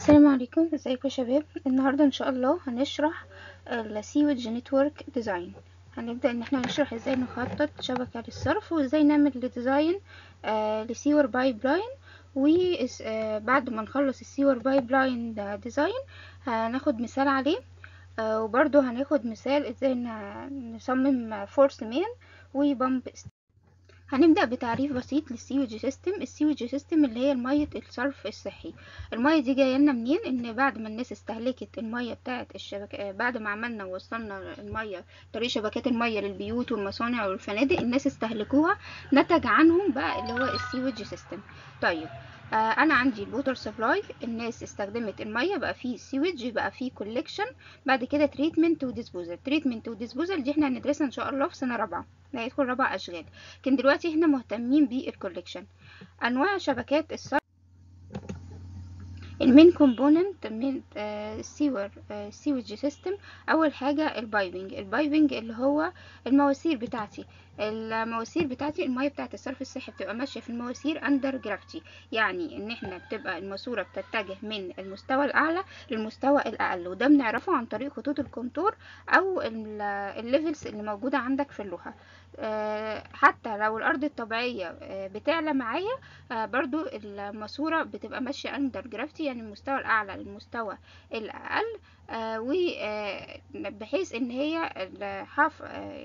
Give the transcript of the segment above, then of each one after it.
السلام عليكم ازيكم يا شباب النهارده ان شاء الله هنشرح السيوج نتورك ديزاين هنبدا ان احنا نشرح ازاي نخطط شبكه للصرف وازاي نعمل ديزاين آه لسيور بايب لاين وبعد ما نخلص السيور بايب لاين ديزاين هناخد مثال عليه آه وبرده هناخد مثال ازاي نصمم فورس مين وبامب هنبدأ بتعريف بسيط للسيوج سيستم السيوج سيستم اللي هي المية الصرف الصحي المية دي جاية لنا منين ان بعد ما الناس استهلكت المية بتاعة الشبكة بعد ما عملنا ووصلنا المية طريق شبكات المية للبيوت والمصانع والفنادق الناس استهلكوها نتج عنهم بقى اللي هو السيوج سيستم طيب آه انا عندي الووتر سبلاي الناس استخدمت الميه بقى فيه سيوج بقى فيه كولكشن بعد كده تريتمنت وديسبوزال تريتمنت وديسبوزال دي احنا هندرسها ان شاء الله في سنه رابعه لا يدخل رابع اشغال لكن دلوقتي احنا مهتمين بالكولكشن انواع شبكات الصرف المين كومبوننت من السيور سيوج سيستم اول حاجه البايبنج البايبنج اللي هو المواسير بتاعتي المواسير بتاعتي الميه بتاعت الصرف الصحي بتبقى ماشيه في المواسير اندر جرافيتي يعني ان احنا بتبقى الماسوره بتتجه من المستوى الاعلى للمستوى الاقل وده بنعرفه عن طريق خطوط الكونتور او الليفلز اللي موجوده عندك في اللوحه حتى لو الارض الطبيعيه بتعلى معايا برضو الماسوره بتبقى ماشيه اندر جرافيتي يعني المستوى الاعلى للمستوى الاقل وبحيث ان هي حف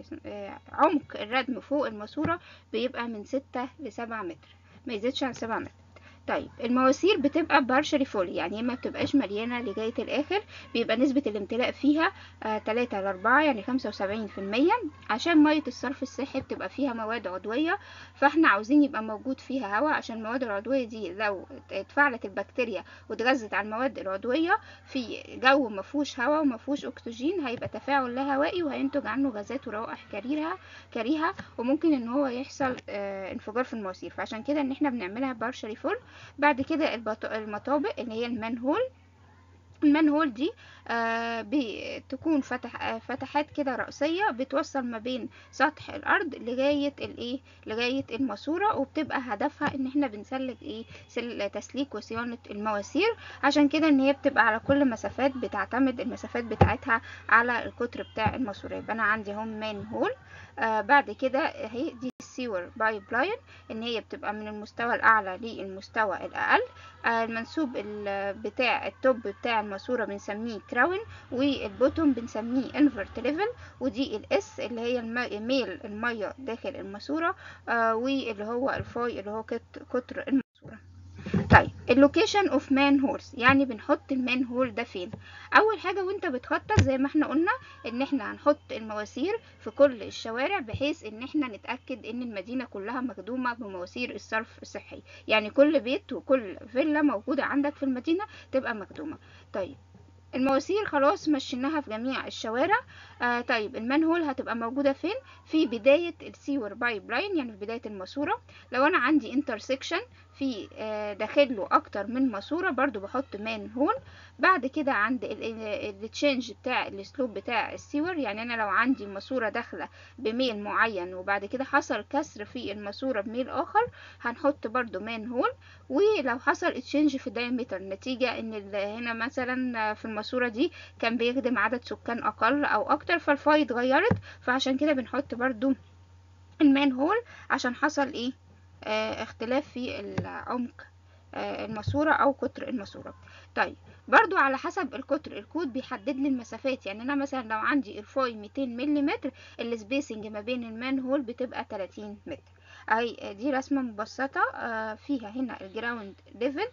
عمق الردم فوق الماسوره بيبقى من ستة لسبعة متر ما يزيدش عن سبعة متر طيب المواسير بتبقى بارشلي فول يعني ما بتبقاش مليانه لغايه الاخر بيبقى نسبه الامتلاء فيها آه تلاتة لأربعة يعني خمسة وسبعين في المية عشان ميه الصرف الصحي بتبقى فيها مواد عضويه فاحنا عاوزين يبقى موجود فيها هواء عشان المواد العضويه دي لو اتفاعلت البكتيريا واتغذت على المواد العضويه في جو مفهوش هواء ومفهوش اكسجين هيبقى تفاعل لا هوائي وهينتج عنه غازات وروائح كريهه كريهه وممكن ان هو يحصل آه انفجار في المواسير فعشان كده ان احنا بنعملها بارشلي فول بعد كده المطابق اللي هي المنهول المنهول دي آه بتكون فتح آه فتحات كده رأسية بتوصل ما بين سطح الأرض لغاية الإيه لغاية الماسورة وبتبقى هدفها إن إحنا بنسلك إيه سل تسليك وصيانة المواسير عشان كده إن هي بتبقى على كل مسافات بتعتمد المسافات بتاعتها على القطر بتاع الماسورة يبقى أنا عندي هم مانهول آه بعد كده اهي دي السيور بايب لاين ان هي بتبقى من المستوى الاعلى للمستوى الاقل آه المنسوب بتاع التوب بتاع الماسوره بنسميه كراون والبوتوم بنسميه انفرت ليفل ودي الاس اللي هي ميل الميه داخل الماسوره آه واللي هو الفاي اللي هو قطر الماسوره طيب اللوكيشن اوف مان هولز يعني بنحط المان هول ده فين اول حاجه وانت بتخطط زي ما احنا قلنا ان احنا هنحط المواسير في كل الشوارع بحيث ان احنا نتاكد ان المدينه كلها مخدومه بمواسير الصرف الصحي يعني كل بيت وكل فيلا موجوده عندك في المدينه تبقى مخدومه طيب المواسير خلاص مشيناها في جميع الشوارع آه طيب المنهول هتبقى موجودة فين في بداية السيور بايب لاين يعني في بداية الماسورة لو انا عندي انترسكشن في آه داخله اكتر من ماسورة برضو بحط مان هول بعد كده عند التشينج بتاع الاسلوب بتاع السيور يعني انا لو عندي ماسورة داخلة بميل معين وبعد كده حصل كسر في الماسورة بميل اخر هنحط برضو مان هول ولو حصل تشينج في الدايمتر نتيجة ان هنا مثلا في الماسورة دي كان بيخدم عدد سكان اقل او اكتر فالفاي اتغيرت فعشان كده بنحط برضو المان هول عشان حصل ايه آه اختلاف في العمق آه الماسورة او قطر الماسورة طيب برضو على حسب القطر الكود بيحدد لي المسافات يعني انا مثلا لو عندي الفاي 200 ملم السبيسنج ما بين المان هول بتبقى 30 متر اهي دي رسمه مبسطه آه فيها هنا الجراوند ليفل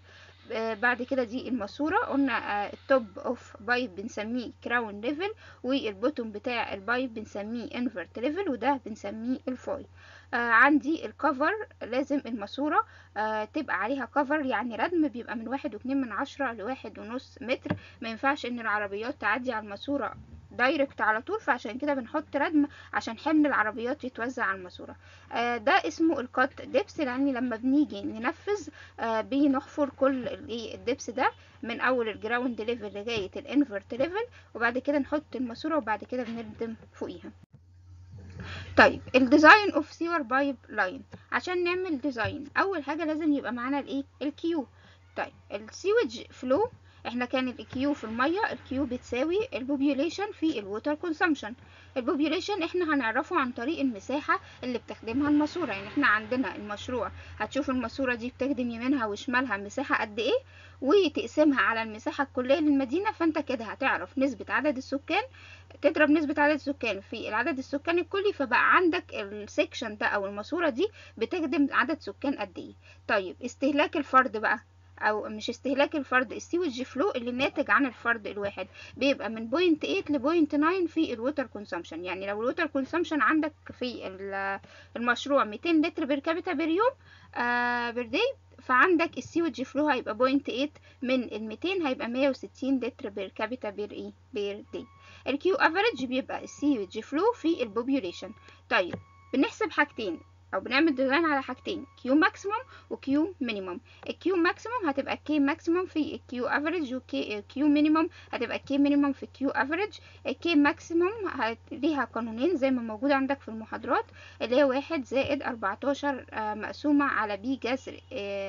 بعد كده دي الماسورة قلنا التوب اوف بايب بنسميه كراون ليفل والبوتوم بتاع البايب بنسميه انفرت ليفل وده بنسميه الفاي آه عندي الكفر لازم الماسورة آه تبقى عليها كفر يعني ردم بيبقى من واحد واتنين من عشرة لواحد ونص متر ما ينفعش ان العربيات تعدي على الماسورة دايركت على طول فعشان كده بنحط ردم عشان حمل العربيات يتوزع على الماسوره آه ده اسمه الكات ديبس يعني لما بنيجي ننفذ آه بنحفر كل الدبس ده من اول الجراوند ليفل لغايه الانفرت ليفل وبعد كده نحط الماسوره وبعد كده بنردم فوقيها طيب الديزاين اوف سيور بايب لاين عشان نعمل ديزاين اول حاجه لازم يبقى معانا الايه الكيو طيب السيوج فلو احنا كان الكيو في الميه الكيو بتساوي البوبيوليشن في الووتر كونسامشن البوبيوليشن احنا هنعرفه عن طريق المساحه اللي بتخدمها الماسوره يعني احنا عندنا المشروع هتشوف الماسوره دي بتخدم يمينها وشمالها مساحه قد ايه وتقسمها على المساحه الكليه للمدينه فانت كده هتعرف نسبه عدد السكان تضرب نسبة عدد السكان في العدد السكاني الكلي فبقى عندك السكشن ده او الماسورة دي بتخدم عدد سكان قد ايه طيب استهلاك الفرد بقى او مش استهلاك الفرد السيوج فلو اللي ناتج عن الفرد الواحد بيبقى من بوينت 8 لبوينت 9 في الووتر كونسامشن يعني لو الووتر كونسامشن عندك في المشروع 200 لتر بير كابيتا بير يوم آه بير داي فعندك السيوج فلو هيبقى بوينت 8 من ال 200 هيبقى 160 لتر بير كابيتا بير ايه بير داي الكيو افريج بيبقى السيوج فلو في البوبيوليشن طيب بنحسب حاجتين او بنعمل ديزاين على حاجتين كيو ماكسيموم وكيو مينيموم الكيو ماكسيموم هتبقى كي ماكسيموم في الكيو افريج وكي كيو مينيموم هتبقى كي مينيموم في الكيو افريج الكي ماكسيموم ليها قانونين زي ما موجود عندك في المحاضرات اللي هي واحد زائد 14 مقسومة على بي جذر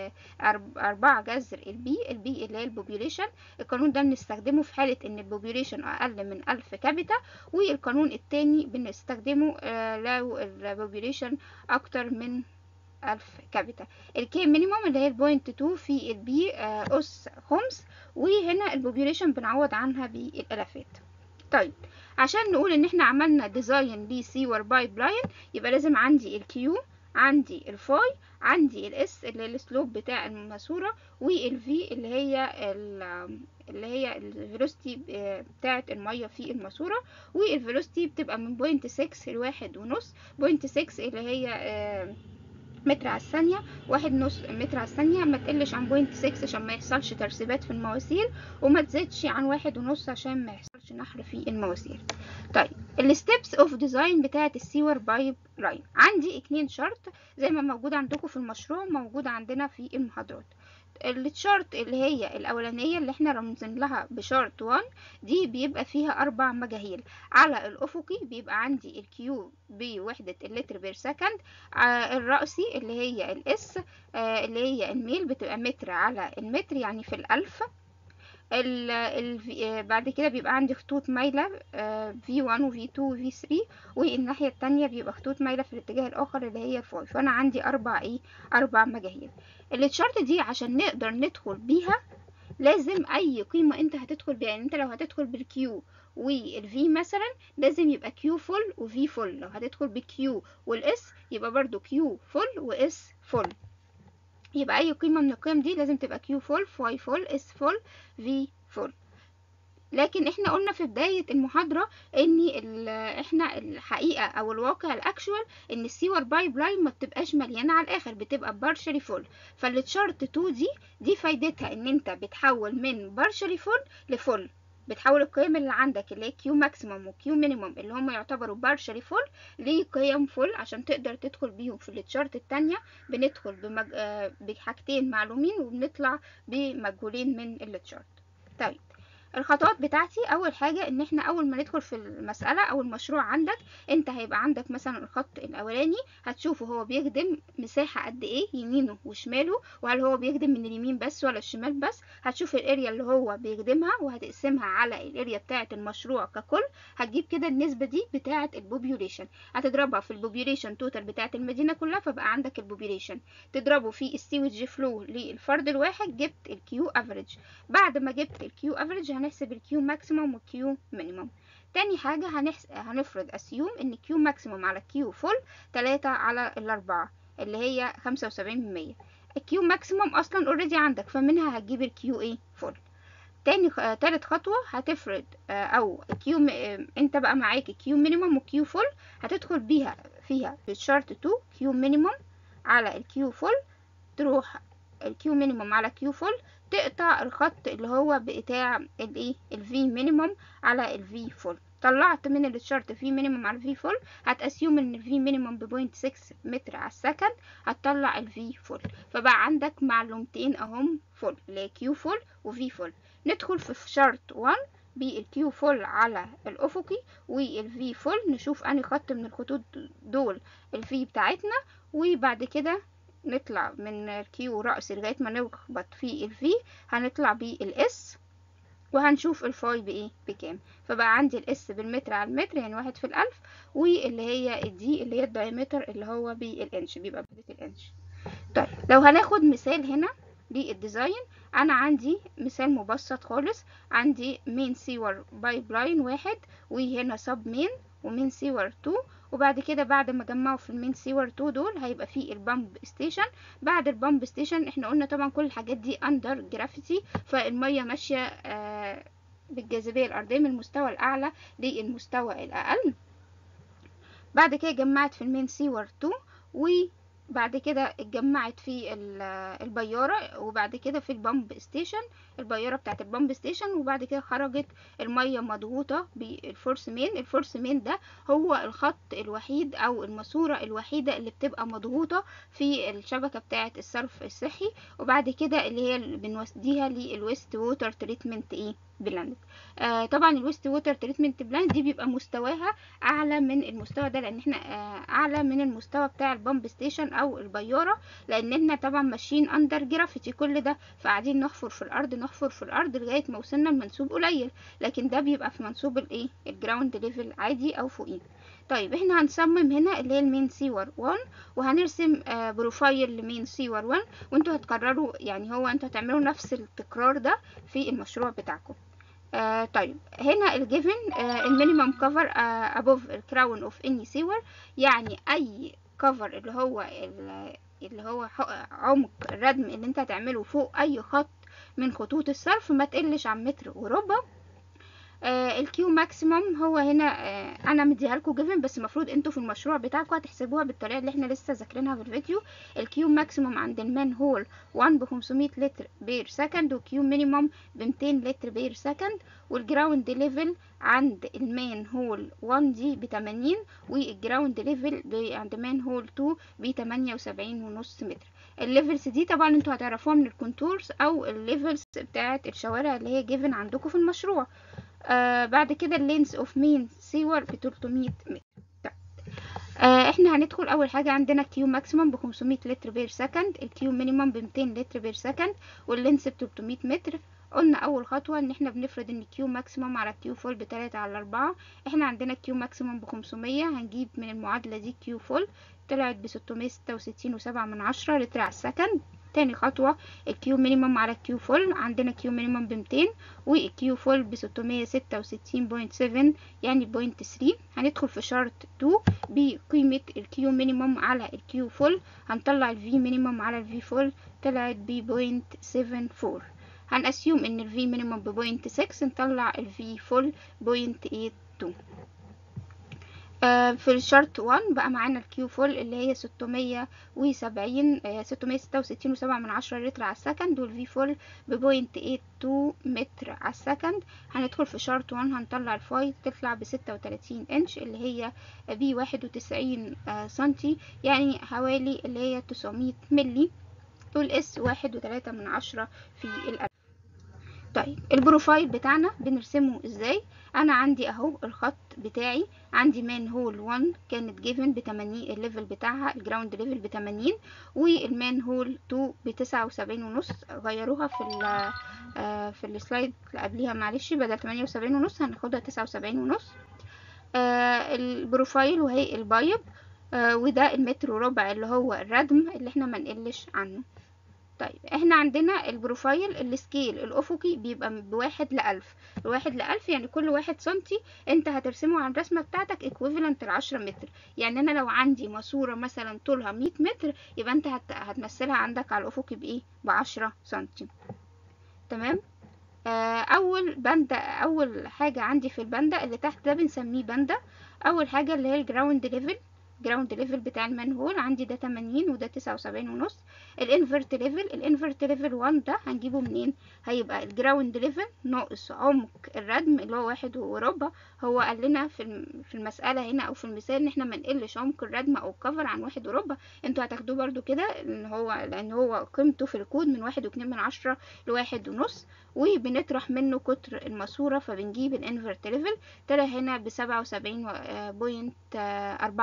أربعة جذر البي البي اللي هي البوبيوليشن القانون ده بنستخدمه في حالة ان البوبيوليشن اقل من ألف كابيتا والقانون التاني بنستخدمه لو البوبيوليشن اكتر اكتر من ألف كابيتا الكي مينيموم اللي هي البوينت تو في البي أس خمس وهنا البوبيوليشن بنعوض عنها بالالافات طيب عشان نقول ان احنا عملنا ديزاين لسيور بايب لاين يبقى لازم عندي الكيو عندي الفاي عندي الاس اللي هي السلوب بتاع الماسوره والفي اللي هي اللي هي الفيلوسيتي بتاعه الميه في الماسوره والفيلوسيتي بتبقى من بوينت 6 لواحد ونص بوينت 6 اللي هي متر على الثانية واحد نص متر على الثانية ما تقلش عن بوينت 6 عشان ما يحصلش ترسيبات في المواسير وما تزيدش عن واحد ونص عشان ما يحصلش نحر في المواسير طيب الستبس اوف ديزاين بتاعه السيور بايب لاين عندي اتنين شرط زي ما موجود عندكم في المشروع موجود عندنا في المحاضرات التشارت اللي هي الاولانيه اللي احنا رمزين لها بشارت 1 دي بيبقى فيها اربع مجاهيل على الافقي بيبقى عندي الكيو بوحده اللتر بير سكند الرأسي اللي هي الاس اللي هي الميل بتبقى متر على المتر يعني في الالف ال ال بعد كده بيبقى عندي خطوط مايلة V1 و V2 و V3 والناحية التانية بيبقى خطوط مايلة في الاتجاه الآخر اللي هي 5 فأنا عندي أربع إيه أربع مجاهيل التشارت دي عشان نقدر ندخل بيها لازم أي قيمة أنت هتدخل بيها يعني أنت لو هتدخل بالكيو والفي مثلا لازم يبقى كيو فول وفي فول لو هتدخل بكيو والاس يبقى برضو كيو فول واس فول يبقى اي قيمه من القيم دي لازم تبقى كيو فول فاي فول اس فول في فول لكن احنا قلنا في بداية المحاضرة ان احنا الحقيقة او الواقع الاكشوال ان السيور بايب لاين ما بتبقاش مليانة على الاخر بتبقى بارشلي فول فالتشارت 2 دي دي فايدتها ان انت بتحول من بارشلي فول لفول بتحول القيم اللي عندك اللي هي كيو ماكسيموم وكيو مينيموم اللي هم يعتبروا بارشلي فول لقيم فول عشان تقدر تدخل بيهم في التشارت التانية بندخل بمج... آه بحاجتين معلومين وبنطلع بمجهولين من التشارت طيب الخطوات بتاعتي اول حاجه ان احنا اول ما ندخل في المساله او المشروع عندك انت هيبقى عندك مثلا الخط الاولاني هتشوفه هو بيخدم مساحه قد ايه يمينه وشماله وهل هو بيخدم من اليمين بس ولا الشمال بس هتشوف الاريا اللي هو بيخدمها وهتقسمها على الاريا بتاعه المشروع ككل هتجيب كده النسبه دي بتاعه البوبيوليشن هتضربها في البوبيوليشن توتال بتاعه المدينه كلها فبقى عندك البوبيوليشن تضربه في السيوج فلو للفرد الواحد جبت الكيو افريج بعد ما جبت الكيو افريج هنحسب الكيو ماكسيموم والكيو مينيموم تاني حاجة هنحس... هنفرض اسيوم ان كيو ماكسيموم على كيو فول تلاتة على الاربعة اللي هي خمسة وسبعين بالمية الكيو ماكسيموم اصلا اوريدي عندك فمنها هتجيب الكيو ايه فول تاني خ... تالت خطوة هتفرض او كيو م... انت بقى معاك كيو مينيموم وكيو فول هتدخل بيها فيها في الشارت 2 كيو مينيموم على الكيو فول تروح الكيو مينيموم على كيو فول تقطع الخط اللي هو بتاع الايه الفي مينيموم على الفي فول طلعت من الشارت في مينيموم على الفي فول هتأسيوم ان الفي مينيموم بوينت 6 متر على السكند هتطلع الفي فول فبقى عندك معلومتين اهم فول اللي هي كيو فول وفي فول ندخل في شارت 1 بالكيو فول على الافقي والفي فول نشوف انهي خط من الخطوط دول الفي بتاعتنا وبعد كده نطلع من الكيو رأسي لغاية ما نخبط في الفي هنطلع بالاس وهنشوف الفاي بايه بكام فبقى عندي الاس بالمتر على المتر يعني واحد في الالف واللي هي الدي اللي هي الدايمتر اللي هو بالانش بيبقى بوحدة الانش طيب لو هناخد مثال هنا للديزاين انا عندي مثال مبسط خالص عندي مين سيور بايب لاين واحد وهنا سب مين ومين سيور 2 وبعد كده بعد ما جمعوا في المين سيور 2 دول هيبقى في البامب ستيشن بعد البامب ستيشن احنا قلنا طبعا كل الحاجات دي اندر جرافيتي فالميه ماشيه آه بالجاذبيه الارضيه من المستوى الاعلى للمستوى الاقل بعد كده جمعت في المين سيور 2 و بعد كده اتجمعت في البيارة وبعد كده في البامب ستيشن البيارة بتاعت البامب ستيشن وبعد كده خرجت المية مضغوطة بالفورس مين الفورس مين ده هو الخط الوحيد او الماسورة الوحيدة اللي بتبقى مضغوطة في الشبكة بتاعت الصرف الصحي وبعد كده اللي هي اللي بنوديها للويست ووتر تريتمنت ايه بلاند آه طبعا الويست ووتر تريتمنت بلاند دي بيبقى مستواها اعلى من المستوى ده لان احنا آه اعلى من المستوى بتاع البامب ستيشن او البياره لان احنا طبعا ماشيين اندر جرافيتي كل ده فقاعدين نحفر في الارض نحفر في الارض لغايه ما وصلنا لمنسوب قليل لكن ده بيبقى في منسوب الايه الجراوند ليفل عادي او فوقيه طيب احنا هنصمم هنا اللي هي المين سيور 1 وهنرسم آه بروفايل لمين سيور 1 وانتوا هتكرروا يعني هو انتوا هتعملوا نفس التكرار ده في المشروع بتاعكم آه طيب هنا الجيفن آه المينيمم كفر ابوف الكراون اوف اني سيور يعني اي كفر اللي هو اللي هو عمق الردم اللي انت هتعمله فوق اي خط من خطوط الصرف ما تقلش عن متر وربع آه الكيو ماكسيموم هو هنا آه انا مديها لكم جيفن بس المفروض انتوا في المشروع بتاعكم هتحسبوها بالطريقه اللي احنا لسه ذاكرينها في الفيديو الكيو ماكسيموم عند المان هول 1 ب 500 لتر بير سكند وكيو مينيموم ب 200 لتر بير سكند والجراوند ليفل عند المان هول 1 دي ب 80 والجراوند ليفل عند مان هول 2 ب 78 ونص متر الليفلز دي طبعا انتوا هتعرفوها من الكونتورز او الليفلز بتاعت الشوارع اللي هي جيفن عندكم في المشروع آه بعد كده اللينس اوف مين سيور ب 300 متر آه احنا هندخل اول حاجة عندنا كيو ماكسيموم ب 500 لتر بير سكند الكيو مينيموم ب 200 لتر بير سكند واللينس ب 300 متر قلنا اول خطوة ان احنا بنفرض ان كيو ماكسيموم على كيو فول بتلاتة على اربعة احنا عندنا كيو ماكسيموم ب 500 هنجيب من المعادلة دي كيو فول طلعت ب 666 وسبعة من عشرة لتر على السكند تاني خطوة الكيو مينيموم على الكيو فول عندنا كيو مينيموم بمتين والكيو فول بستمية ستة وستين بوينت سفن يعني بوينت ثري هندخل في شرط تو بقيمة الكيو مينيموم على الكيو فول هنطلع الفي مينيموم على الفي فول طلعت ببوينت سفن فور هنأسيوم ان الفي مينيموم ببوينت سكس نطلع الفي فول بوينت ايت تو في الشرط 1 بقى معانا الكيو فول اللي هي 670 666 وسبعة من عشرة لتر على السكند والفي فول ببوينت 82 متر على السكند هندخل في شرط 1 هنطلع الفاي تطلع ب 36 انش اللي هي ب 91 سنتي يعني حوالي اللي هي 900 ملي والاس واحد وتلاتة من عشرة في الألف طيب البروفايل بتاعنا بنرسمه ازاي انا عندي اهو الخط بتاعي عندي مان هول 1 كانت جيفن ب 80 الليفل بتاعها الجراوند ليفل ب 80 والمان هول 2 ب 79 ونص غيروها في ال آه في السلايد اللي قبليها معلش بدل 78 ونص هناخدها 79 ونص آه البروفايل وهي البايب آه وده المتر وربع اللي هو الردم اللي احنا منقلش عنه طيب احنا عندنا البروفايل السكيل الافقي بيبقى بواحد لألف الواحد لألف يعني كل واحد سنتي انت هترسمه على الرسمة بتاعتك equivalent لعشرة متر يعني انا لو عندي ماسورة مثلا طولها مية متر يبقى انت هت... هتمثلها عندك على الافقي بايه بعشرة سنتي تمام آه اول بندة اول حاجة عندي في البندة اللي تحت ده بنسميه بندة اول حاجة اللي هي الجراوند ليفل جراوند ليفل بتاع المنهول عندي ده 80 وده 79 ونص الانفرت ليفل الانفرت ليفل 1 ده هنجيبه منين هيبقى الجراوند ليفل ناقص عمق الردم اللي هو واحد وربع هو قال لنا في في المسألة هنا او في المثال ان احنا ما نقلش عمق الردم او الكفر عن واحد وربع انتوا هتاخدوه برده كده ان هو لان هو قيمته في الكود من واحد واتنين من عشرة لواحد ونص وبنطرح منه قطر الماسورة فبنجيب الانفرت ليفل طلع هنا بسبعة وسبعين بوينت أربعة تمانية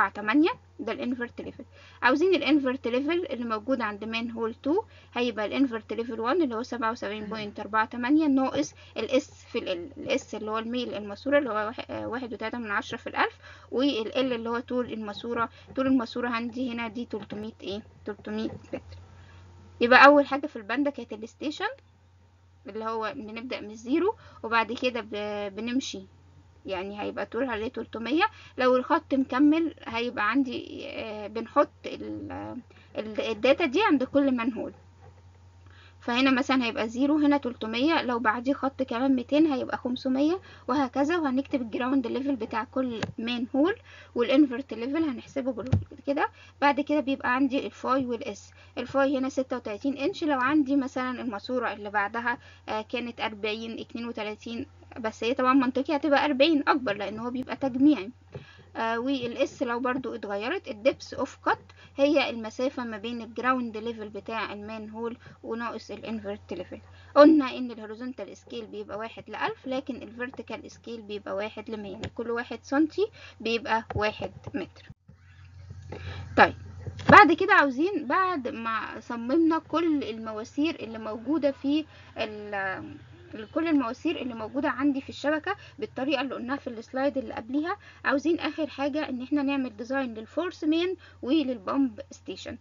تمانية ده الانفرت ليفل عاوزين الانفرت ليفل اللي موجود عند مان هول 2 هيبقى الانفرت ليفل 1 اللي هو سبعة وسبعين بوينت أربعة تمانية ناقص الاس في ال الاس اللي هو الميل الماسورة اللي هو واحد وتلاتة من عشرة في الألف والال اللي هو طول الماسورة طول الماسورة عندي هنا دي تلتمية ايه تلتمية متر يبقى أول حاجة في الباندا كانت الستيشن اللي هو بنبدأ من الزيرو وبعد كده بنمشي يعني هيبقى طولها ليه 300 لو الخط مكمل هيبقى عندي بنحط الداتا دي عند كل منهول فهنا مثلا هيبقى زيرو هنا 300 لو بعديه خط كمان 200 هيبقى 500 وهكذا وهنكتب الجراوند ليفل بتاع كل مان هول والانفرت ليفل هنحسبه كده بعد كده بيبقى عندي الفاي والاس الفاي هنا 36 انش لو عندي مثلا الماسورة اللي بعدها كانت 40 32 بس هي طبعا منطقي هتبقى 40 اكبر لان هو بيبقى تجميعي آه والاس لو برضو اتغيرت الدبس اوف كات هي المسافة ما بين الجراوند ليفل بتاع المان هول وناقص الانفرت ليفل قلنا ان الهوريزونتال سكيل بيبقى واحد لألف لكن الفيرتيكال سكيل بيبقى واحد لمية يعني كل واحد سنتي بيبقى واحد متر طيب بعد كده عاوزين بعد ما صممنا كل المواسير اللي موجودة في كل المواسير اللي موجودة عندي في الشبكة بالطريقة اللي قلناها في السلايد اللي قبليها عاوزين اخر حاجة ان احنا نعمل ديزاين للفورس مين وللبامب ستيشن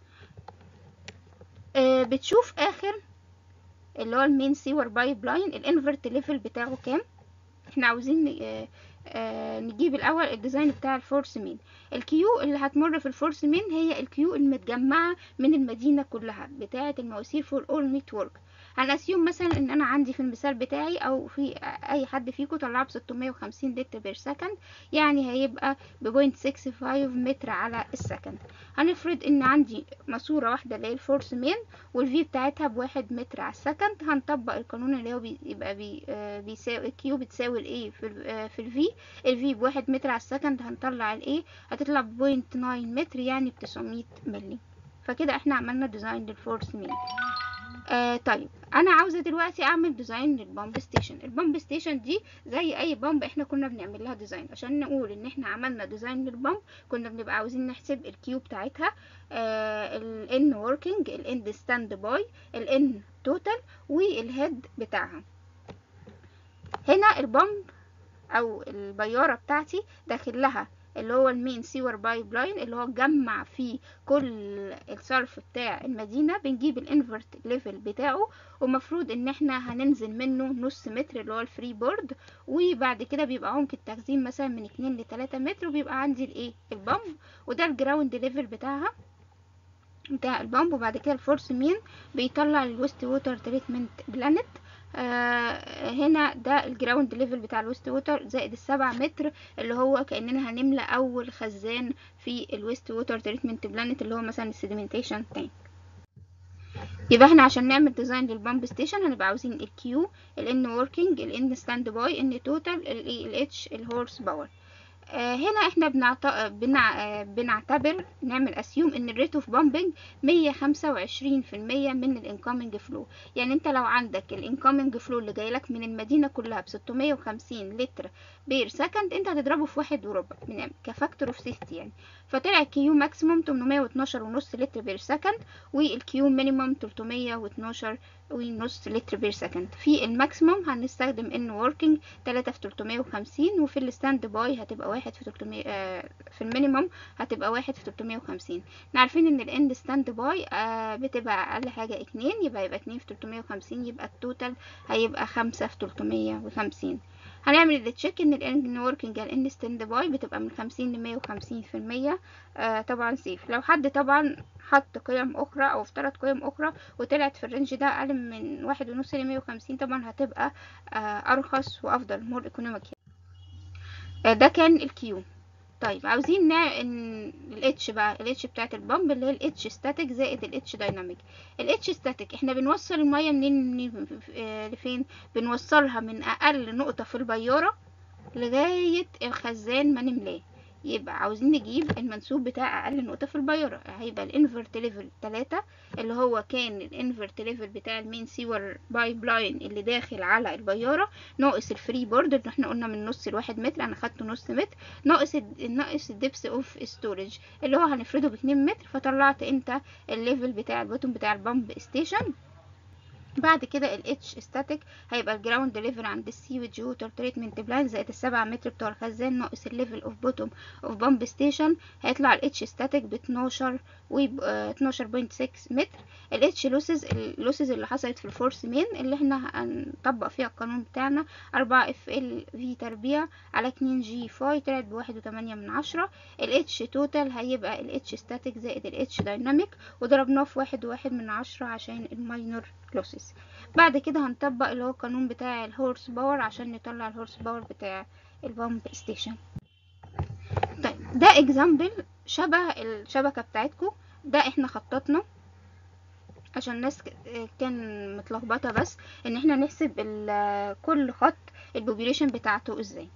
آه بتشوف اخر اللي هو المين سيور بايب لاين الانفرت ليفل بتاعه كام احنا عاوزين آه آه نجيب الاول الديزاين بتاع الفورس مين الكيو اللي هتمر في الفورس مين هي الكيو المتجمعة من المدينة كلها بتاعة المواسير فور اول نتورك هنأسيوم مثلا ان انا عندي في المثال بتاعي او في اي حد فيكم طلعه ب 650 لتر بير سكند يعني هيبقى ب 0.65 متر على السكند هنفرض ان عندي ماسورة واحدة اللي هي الفورس مين والفي بتاعتها بواحد متر على السكند هنطبق القانون اللي هو بيبقى بي بيساوي الكيو بتساوي الاي في ال في الفي الفي بواحد متر على السكند هنطلع الاي هتطلع ب 0.9 متر يعني ب 900 ملي فكده احنا عملنا ديزاين للفورس مين آه طيب انا عاوزه دلوقتي اعمل ديزاين للبامب ستيشن البامب ستيشن دي زي اي بامب احنا كنا بنعمل لها ديزاين عشان نقول ان احنا عملنا ديزاين للبامب كنا بنبقى عاوزين نحسب الكيو بتاعتها آه الان وركينج الان ستاند باي الان توتال والهيد بتاعها هنا البامب او البياره بتاعتي داخل لها اللي هو المين سيور بايب لاين اللي هو جمع فيه كل الصرف بتاع المدينة بنجيب الانفرت ليفل بتاعه ومفروض ان احنا هننزل منه نص متر اللي هو الفري بورد وبعد كده بيبقى عمق التخزين مثلا من اتنين لتلاتة متر وبيبقى عندي الايه البامب وده الجراوند ليفل بتاعها بتاع البامب وبعد كده الفورس مين بيطلع الويست ووتر تريتمنت بلانت آه هنا ده الجراوند ليفل بتاع الويست ووتر زائد السبع متر اللي هو كأننا هنملى أول خزان في الويست ووتر تريتمنت بلانت اللي هو مثلا السيديمنتيشن تانك يبقى احنا عشان نعمل ديزاين للبامب ستيشن هنبقى عاوزين الكيو الان وركينج الان ستاند باي ان توتال الاتش الهورس باور آه هنا احنا بنعت... بنع... آه بنعتبر نعمل اسيوم ان الريت اوف بامبنج مية خمسة وعشرين في المية من الانكoming فلو يعني انت لو عندك الانكoming فلو اللي جايلك من المدينة كلها بستمية وخمسين لتر بير سكند انت هتضربه في واحد وربع من كفاكتور اوف سيفتي يعني فطلع الكيو ماكسيموم تمنمية واتناشر ونص لتر بير سكند والكيو مينيموم تلتمية واتناشر ونص لتر بير سكند في الماكسيموم هنستخدم ان وركينج تلاتة في تلتمية وخمسين وفي الستاند باي هتبقى واحد في تلتمية آه في المينيموم هتبقى واحد في تلتمية وخمسين احنا عارفين ان الاند ستاند باي آه بتبقى اقل حاجة اتنين يبقى يبقى اتنين في تلتمية وخمسين يبقى التوتال هيبقى خمسة في تلتمية وخمسين هنعمل التشيك ان الان وركينج الان ستاند باي بتبقى من خمسين لمية وخمسين في المية آه طبعا سيف لو حد طبعا حط قيم اخرى او افترض قيم اخرى وطلعت في الرينج ده اقل من واحد ونص لمية وخمسين طبعا هتبقى آه ارخص وافضل مور ايكونوميك آه ده كان الكيو طيب عاوزين نع... ان الاتش بقى الاتش بتاعت البامب اللي هي الاتش ستاتيك زائد الاتش دايناميك الاتش ستاتيك احنا بنوصل الميه منين من... آه لفين بنوصلها من اقل نقطه في البياره لغايه الخزان ما نملاه يبقى عاوزين نجيب المنسوب بتاع اقل نقطة في البيارة هيبقى الانفرت ليفل 3 اللي هو كان الانفرت ليفل بتاع المين سيور بايب لاين اللي داخل على البيارة ناقص الفري بورد اللي احنا قلنا من نص لواحد متر انا خدته نص متر ناقص ناقص الدبس اوف ستورج اللي هو هنفرده باتنين متر فطلعت انت الليفل بتاع البوتوم بتاع البامب ستيشن بعد كده الاتش ستاتيك هيبقى الجراوند ليفل عند السيوج ووتر تريتمنت بلان زائد السبعة متر بتوع الخزان ناقص الليفل اوف بوتوم اوف بامب ستيشن هيطلع الاتش ستاتيك ب 12 و 12.6 متر الاتش لوسز اللوسز اللي حصلت في الفورس مين اللي احنا هنطبق فيها القانون بتاعنا 4 اف ال في تربيع على 2 جي فاي طلعت بواحد وتمانية من عشرة الاتش توتال هيبقى الاتش ستاتيك زائد الاتش دايناميك وضربناه في واحد وواحد من عشرة عشان الماينور لوسز بعد كده هنطبق اللي هو القانون بتاع الهورس باور عشان نطلع الهورس باور بتاع البامب ستيشن طيب ده اكزامبل شبه الشبكة بتاعتكم ده احنا خططنا عشان الناس كان متلخبطة بس ان احنا نحسب كل خط البوبيليشن بتاعته ازاي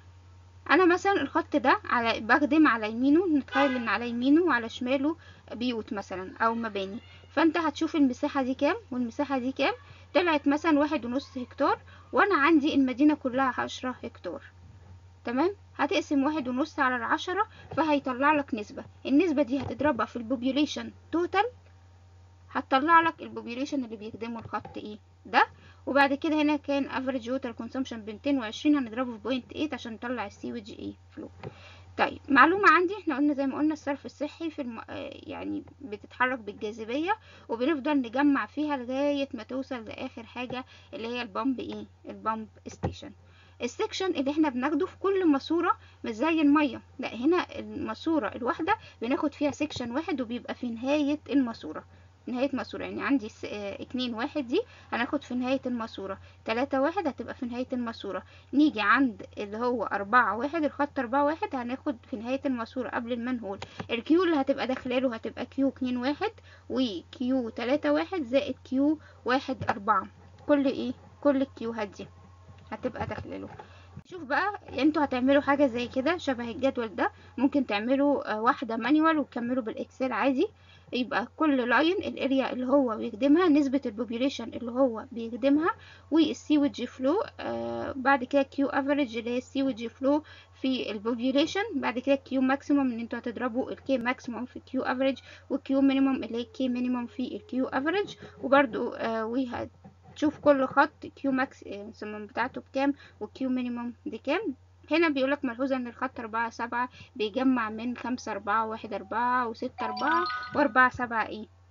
انا مثلا الخط ده على بخدم على يمينه نتخيل ان على يمينه وعلى شماله بيوت مثلا او مباني فانت هتشوف المساحة دي كام والمساحة دي كام طلعت مثلا واحد ونص هكتار وانا عندي المدينة كلها عشرة هكتار تمام هتقسم واحد ونص على العشرة فهيطلع لك نسبة النسبة دي هتضربها في البوبيوليشن توتال هتطلع لك البوبيوليشن اللي بيخدمه الخط ايه ده وبعد كده هنا كان افريج ووتر كونسومشن ب 220 هنضربه في بوينت 8 عشان نطلع السيوج ايه فلو طيب معلومة عندي احنا قلنا زي ما قلنا الصرف الصحي في الم... يعني بتتحرك بالجاذبية وبنفضل نجمع فيها لغاية ما توصل لآخر حاجة اللي هي البامب ايه البامب ستيشن السكشن اللي احنا بناخده في كل ماسورة مش زي المية لا هنا الماسورة الواحدة بناخد فيها سكشن واحد وبيبقى في نهاية الماسورة نهاية ماسورة يعني عندي س... اه اتنين واحد دي هناخد في نهاية الماسورة تلاتة واحد هتبقى في نهاية الماسورة نيجي عند اللي هو أربعة واحد الخط أربعة واحد هناخد في نهاية الماسورة قبل المنهول الكيو اللي هتبقى داخلاله هتبقى كيو اتنين واحد وكيو تلاتة واحد زائد كيو واحد أربعة كل ايه كل الكيوهات دي هتبقى داخلاله شوف بقى انتوا هتعملوا حاجة زي كده شبه الجدول ده ممكن تعملوا واحدة مانيوال وتكملوا بالاكسل عادي يبقى كل لاين الاريا اللي هو بيخدمها نسبة البوبيوليشن اللي هو بيخدمها والسيوج فلو آه بعد كده كيو افريج اللي هي السيوج فلو في البوبيوليشن بعد كده كيو ماكسيموم ان انتوا هتضربوا الكي ماكسيموم في كيو افريج والكيو مينيموم اللي هي كي مينيموم في الكيو افريج وبرده آه وهت تشوف كل خط كيو ماكس بتاعته بكام وكيو مينيموم دي كام هنا بيقولك ملحوظة ان الخط أربعة سبعة بيجمع من خمسة أربعة واحد أربعة وستة أربعة وأربعة سبعة ايه